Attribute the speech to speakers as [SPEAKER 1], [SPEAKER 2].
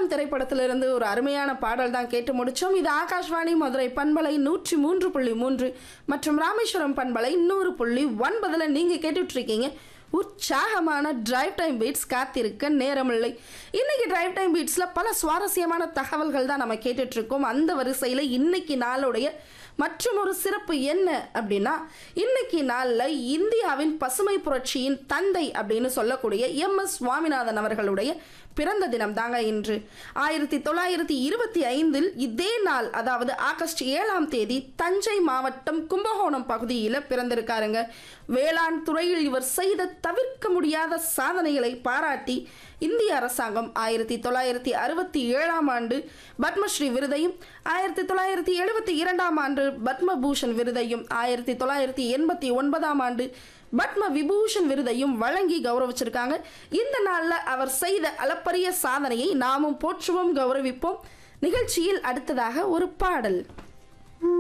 [SPEAKER 1] சட்டம் திரைப்படத்திலிருந்து ஒரு அருமையான பாடல் தான் கேட்டு முடிச்சோம் இது ஆகாஷ்வாணி மதுரை பண்பலை நூற்றி மூன்று புள்ளி மூன்று மற்றும் ராமேஸ்வரம் பண்பலை நூறு புள்ளி ஒன்பதுல நீங்க கேட்டுட்டு இருக்கீங்க உற்சாகமான டிரைவ் டைம் பீட்ஸ் காத்திருக்க நேரமில்லை இன்னைக்கு டிரைவ் டைம் பீட்ஸ்ல பல சுவாரஸ்யமான தகவல்கள் தான் நம்ம கேட்டுட்டு இருக்கோம் அந்த வரிசையில இன்னைக்கு நாளுடைய மற்றும் ஒரு சிறப்பு என்ன அப்படின்னா இன்னைக்கு நாளில் இந்தியாவின் பசுமை புரட்சியின் தந்தை அப்படின்னு சொல்லக்கூடிய எம் எஸ் சுவாமிநாதன் அவர்களுடைய பிறந்த தினம் தாங்க இன்று ஆயிரத்தி தொள்ளாயிரத்தி இருபத்தி ஐந்தில் இதே நாள் அதாவது ஆகஸ்ட் ஏழாம் தேதி தஞ்சை மாவட்டம் கும்பகோணம் பகுதியில் பிறந்திருக்காருங்க வேளாண் துறையில் இவர் செய்த தவிர்க்க முடியாத சாதனைகளை பாராட்டி இந்திய அரசாங்கம் ஆயிரத்தி தொள்ளாயிரத்தி அறுபத்தி ஏழாம் ஆண்டு பத்மஸ்ரீ விருதையும் ஆயிரத்தி தொள்ளாயிரத்தி எழுபத்தி இரண்டாம் ஆண்டு பத்மபூஷன் விருதையும் ஆயிரத்தி தொள்ளாயிரத்தி எண்பத்தி ஒன்பதாம் ஆண்டு பத்ம விபூஷன் விருதையும் வழங்கி கௌரவிச்சிருக்காங்க இந்த நாளில் அவர் செய்த அளப்பரிய சாதனையை நாமும் போற்றுவோம் கௌரவிப்போம் நிகழ்ச்சியில் அடுத்ததாக ஒரு பாடல்